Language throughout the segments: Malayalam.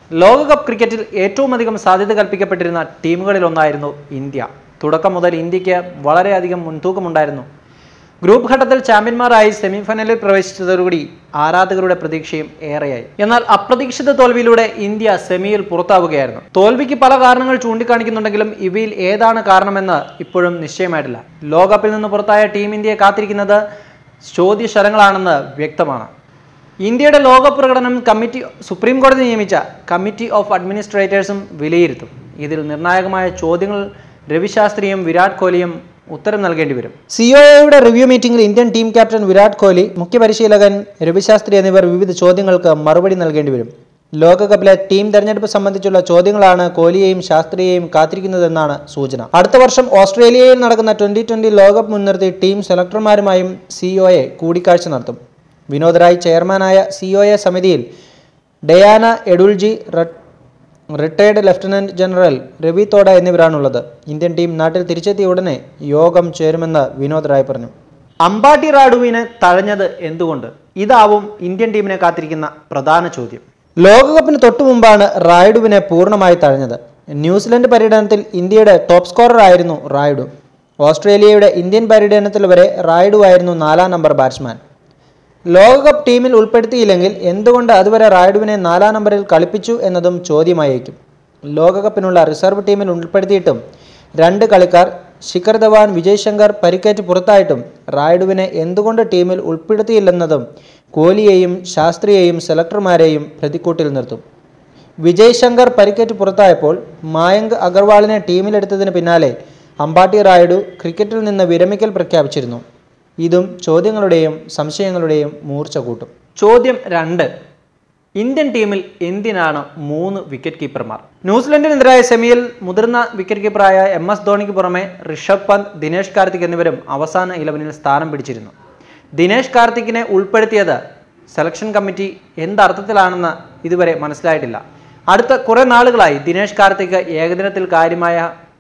ലോകകപ്പ് ക്രിക്കറ്റിൽ ഏറ്റവും അധികം സാധ്യത കൽപ്പിക്കപ്പെട്ടിരുന്ന ടീമുകളിലൊന്നായിരുന്നു ഇന്ത്യ തുടക്കം മുതൽ ഇന്ത്യക്ക് വളരെയധികം മുൻതൂക്കമുണ്ടായിരുന്നു ഗ്രൂപ്പ് ഘട്ടത്തിൽ ചാമ്പ്യന്മാരായി സെമിഫൈനലിൽ പ്രവേശിച്ചതോടുകൂടി ആരാധകരുടെ പ്രതീക്ഷയും ഏറെയായി എന്നാൽ അപ്രതീക്ഷിത തോൽവിയിലൂടെ ഇന്ത്യ സെമിയിൽ പുറത്താവുകയായിരുന്നു തോൽവിക്ക് പല കാരണങ്ങൾ ചൂണ്ടിക്കാണിക്കുന്നുണ്ടെങ്കിലും ഇവയിൽ ഏതാണ് കാരണമെന്ന് ഇപ്പോഴും നിശ്ചയമായിട്ടില്ല ലോകകപ്പിൽ നിന്ന് പുറത്തായ ടീം ഇന്ത്യയെ കാത്തിരിക്കുന്നത് ചോദ്യശരങ്ങളാണെന്ന് വ്യക്തമാണ് ഇന്ത്യയുടെ ലോക പ്രകടനം കമ്മിറ്റി സുപ്രീം കോടതി നിയമിച്ച കമ്മിറ്റി ഓഫ് അഡ്മിനിസ്ട്രേറ്റേഴ്സും വിലയിരുത്തും ഇതിൽ നിർണായകമായ ചോദ്യങ്ങൾ രവിശാസ്ത്രിയും വിരാട് കോഹ്ലിയും ഉത്തരം നൽകേണ്ടി വരും സിഒയുടെ റിവ്യൂ മീറ്റിംഗിൽ Indian team captain Virat Kohli മുഖ്യ പരിശീലകൻ രവിശാസ്ത്രി എന്നിവർ വിവിധ ചോദ്യങ്ങൾക്ക് മറുപടി നൽകേണ്ടി വരും ലോകകപ്പിലെ ടീം തെരഞ്ഞെടുപ്പ് സംബന്ധിച്ചുള്ള ചോദ്യങ്ങളാണ് കോഹ്ലിയെയും ശാസ്ത്രിയെയും കാത്തിരിക്കുന്നതെന്നാണ് സൂചന അടുത്ത വർഷം ഓസ്ട്രേലിയയിൽ നടക്കുന്ന ട്വന്റി ട്വന്റി ലോകകപ്പ് മുൻനിർത്തി ടീം സെലക്ടർമാരുമായും സിഒഎ കൂടിക്കാഴ്ച നടത്തും വിനോദ് റായ് ചെയർമാനായ സിഒഎ സമിതിയിൽ Diana Edulji retired lieutenant general Ravi Thodge എന്നിവരാണുള്ളത് ഇന്ത്യൻ ടീം നാട്ടിൽ തിരിച്ചെത്തിയ ഉടനെ യോഗം ചേരുമെന്ന് വിനോദ് റായ് പറഞ്ഞു അമ്പാട്ടി റാഡുവിനെ തഴഞ്ഞത് എന്തുകൊണ്ട് ഇതാവും ഇന്ത്യൻ ടീമിനെ കാത്തിരിക്കുന്ന പ്രധാന ചോദ്യം ലോകകപ്പിന് തൊട്ടു മുമ്പാണ് റായിഡുവിനെ പൂർണ്ണമായി തഴഞ്ഞത് ന്യൂസിലൻഡ് പര്യടനത്തിൽ ഇന്ത്യയുടെ ടോപ്പ് സ്കോറർ ആയിരുന്നു റായിഡു ഓസ്ട്രേലിയയുടെ ഇന്ത്യൻ പര്യടനത്തിൽ വരെ റായിഡു ആയിരുന്നു നാലാം നമ്പർ ബാറ്റ്സ്മാൻ ലോകകപ്പ് ടീമിൽ ഉൾപ്പെടുത്തിയില്ലെങ്കിൽ എന്തുകൊണ്ട് അതുവരെ റായിഡുവിനെ നാലാം നമ്പറിൽ കളിപ്പിച്ചു എന്നതും ചോദ്യമായേക്കും ലോകകപ്പിനുള്ള റിസർവ് ടീമിൽ ഉൾപ്പെടുത്തിയിട്ടും രണ്ട് കളിക്കാർ ശിഖർ ധവാൻ വിജയ് ശങ്കർ പരിക്കേറ്റ് പുറത്തായിട്ടും റായിഡുവിനെ എന്തുകൊണ്ട് ടീമിൽ ഉൾപ്പെടുത്തിയില്ലെന്നതും കോഹ്ലിയെയും ശാസ്ത്രിയെയും സെലക്ടർമാരെയും പ്രതിക്കൂട്ടിൽ നിർത്തും വിജയ് ശങ്കർ പരിക്കേറ്റ് പുറത്തായപ്പോൾ മായങ്ക് അഗർവാളിനെ ടീമിലെടുത്തതിന് പിന്നാലെ അമ്പാട്ടി റായിഡു ക്രിക്കറ്റിൽ നിന്ന് വിരമിക്കൽ പ്രഖ്യാപിച്ചിരുന്നു ഇതും ചോദ്യങ്ങളുടെയും സംശയങ്ങളുടെയും മൂർച്ച കൂട്ടും ചോദ്യം രണ്ട് ഇന്ത്യൻ ടീമിൽ എന്തിനാണ് മൂന്ന് വിക്കറ്റ് കീപ്പർമാർ ന്യൂസിലൻഡിനെതിരായ സെമിയിൽ മുതിർന്ന വിക്കറ്റ് കീപ്പറായ എം എസ് ധോണിക്ക് പുറമെ ഋഷഭ് പന്ത് ദിനേശ് കാർത്തിക് എന്നിവരും അവസാന ഇലവനിൽ സ്ഥാനം പിടിച്ചിരുന്നു ദിനേശ് കാർത്തിക്കിനെ ഉൾപ്പെടുത്തിയത് സെലക്ഷൻ കമ്മിറ്റി എന്തർത്ഥത്തിലാണെന്ന് ഇതുവരെ മനസ്സിലായിട്ടില്ല അടുത്ത കുറേ നാളുകളായി ദിനേശ് കാർത്തിക് ഏകദിനത്തിൽ കാര്യമായ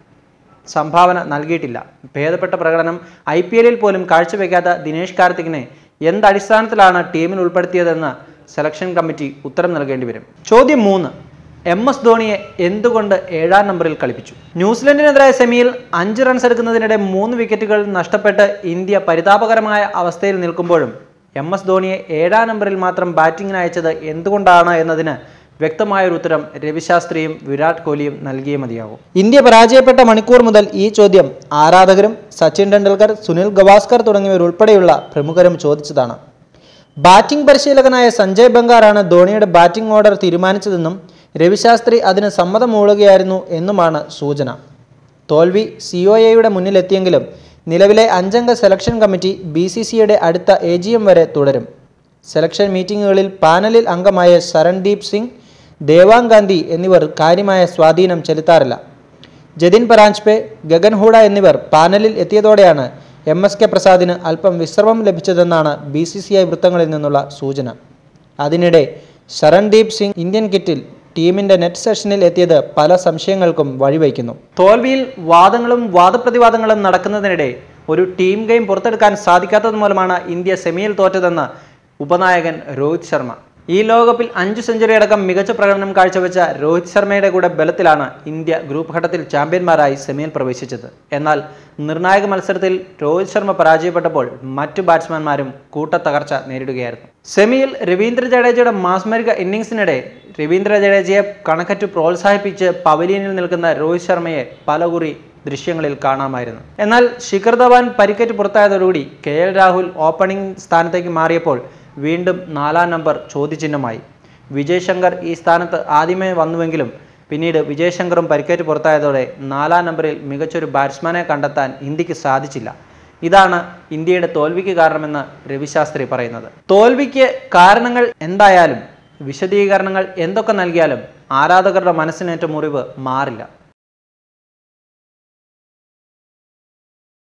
സംഭാവന നൽകിയിട്ടില്ല ഭേദപ്പെട്ട പ്രകടനം ഐ പി എല്ലിൽ പോലും കാഴ്ചവെക്കാത്ത ദിനേശ് കാർത്തികിനെ എന്തടിസ്ഥാനത്തിലാണ് ടീമിൽ ഉൾപ്പെടുത്തിയതെന്ന് സെലക്ഷൻ കമ്മിറ്റി ഉത്തരം നൽകേണ്ടി വരും ചോദ്യം മൂന്ന് എം എസ് ധോണിയെ എന്തുകൊണ്ട് ഏഴാം നമ്പറിൽ കളിപ്പിച്ചു ന്യൂസിലൻഡിനെതിരായ സെമിയിൽ അഞ്ച് റൺസ് എടുക്കുന്നതിനിടെ മൂന്ന് വിക്കറ്റുകൾ നഷ്ടപ്പെട്ട് ഇന്ത്യ പരിതാപകരമായ അവസ്ഥയിൽ നിൽക്കുമ്പോഴും എം എസ് ധോണിയെ ഏഴാം നമ്പറിൽ മാത്രം ബാറ്റിംഗിന് അയച്ചത് എന്തുകൊണ്ടാണ് എന്നതിന് വ്യക്തമായൊരു ഉത്തരം രവിശാസ്ത്രിയും വിരാട് കോഹ്ലിയും നൽകിയേ മതിയാകും ഇന്ത്യ പരാജയപ്പെട്ട മണിക്കൂർ മുതൽ ഈ ചോദ്യം ആരാധകരും സച്ചിൻ ടെണ്ടുൽക്കർ സുനിൽ ഗവാസ്കർ തുടങ്ങിയവരുൾപ്പെടെയുള്ള പ്രമുഖരും ചോദിച്ചതാണ് ബാറ്റിംഗ് പരിശീലകനായ സഞ്ജയ് ബംഗാറാണ് ധോണിയുടെ ബാറ്റിംഗ് ഓർഡർ തീരുമാനിച്ചതെന്നും രവിശാസ്ത്രി അതിന് സമ്മതം മൂളുകയായിരുന്നു എന്നുമാണ് സൂചന തോൽവി സിഒഎയുടെ മുന്നിലെത്തിയെങ്കിലും നിലവിലെ അഞ്ചംഗ സെലക്ഷൻ കമ്മിറ്റി ബി സി സിയുടെ അടുത്ത എ ജി എം വരെ തുടരും സെലക്ഷൻ മീറ്റിംഗുകളിൽ പാനലിൽ അംഗമായ ശരൺദീപ് സിംഗ് ദേവാങ് ഗാന്ധി എന്നിവർ കാര്യമായ സ്വാധീനം ചെലുത്താറില്ല ജതിൻ പരാഞ്ച്പെ ഗഗൻ ഹൂഡ എന്നിവർ പാനലിൽ എത്തിയതോടെയാണ് എം എസ് കെ പ്രസാദിന് അല്പം വിശ്രമം ലഭിച്ചതെന്നാണ് ബി സി സി ഐ വൃത്തങ്ങളിൽ നിന്നുള്ള സൂചന അതിനിടെ ശരൺദീപ് സിംഗ് ഇന്ത്യൻ കിറ്റിൽ ടീമിന്റെ നെറ്റ് സെഷനിൽ എത്തിയത് പല സംശയങ്ങൾക്കും വഴിവയ്ക്കുന്നു തോൽവിയിൽ വാദങ്ങളും വാദപ്രതിവാദങ്ങളും നടക്കുന്നതിനിടെ ഒരു ടീം ഗെയിം പുറത്തെടുക്കാൻ സാധിക്കാത്തത് മൂലമാണ് ഇന്ത്യ സെമിയിൽ തോറ്റതെന്ന് ഉപനായകൻ രോഹിത് ശർമ്മ ഈ ലോകകപ്പിൽ അഞ്ച് സെഞ്ചുറി അടക്കം മികച്ച പ്രകടനം കാഴ്ചവെച്ച രോഹിത് ശർമ്മയുടെ കൂടെ ബലത്തിലാണ് ഇന്ത്യ ഗ്രൂപ്പ് ഘട്ടത്തിൽ ചാമ്പ്യന്മാരായി സെമിയിൽ പ്രവേശിച്ചത് എന്നാൽ നിർണായക മത്സരത്തിൽ രോഹിത് ശർമ്മ പരാജയപ്പെട്ടപ്പോൾ മറ്റു ബാറ്റ്സ്മാൻമാരും കൂട്ടത്തകർച്ച നേരിടുകയായിരുന്നു സെമിയിൽ രവീന്ദ്ര ജഡേജയുടെ മാസ്മരിക ഇന്നിംഗ്സിനിടെ രവീന്ദ്ര ജഡേജയെ കണക്കറ്റു പ്രോത്സാഹിപ്പിച്ച് പവലിയനിൽ നിൽക്കുന്ന രോഹിത് ശർമ്മയെ പലകുറി ദൃശ്യങ്ങളിൽ കാണാമായിരുന്നു എന്നാൽ ശിഖർ ധവാൻ പരിക്കേറ്റ് പുറത്തായതോടുകൂടി കെ എൽ രാഹുൽ ഓപ്പണിംഗ് സ്ഥാനത്തേക്ക് മാറിയപ്പോൾ വീണ്ടും നാലാം നമ്പർ ചോദ്യചിഹ്നമായി വിജയ് ശങ്കർ ഈ സ്ഥാനത്ത് ആദ്യമേ വന്നുവെങ്കിലും പിന്നീട് വിജയ് ശങ്കറും പരിക്കേറ്റ് പുറത്തായതോടെ നാലാം നമ്പറിൽ മികച്ചൊരു ബാറ്റ്സ്മാനെ കണ്ടെത്താൻ ഇന്ത്യക്ക് സാധിച്ചില്ല ഇതാണ് ഇന്ത്യയുടെ തോൽവിക്ക് കാരണമെന്ന് രവിശാസ്ത്രി പറയുന്നത് തോൽവിക്ക് കാരണങ്ങൾ എന്തായാലും വിശദീകരണങ്ങൾ എന്തൊക്കെ നൽകിയാലും ആരാധകരുടെ മനസ്സിനേറ്റ മുറിവ് മാറില്ല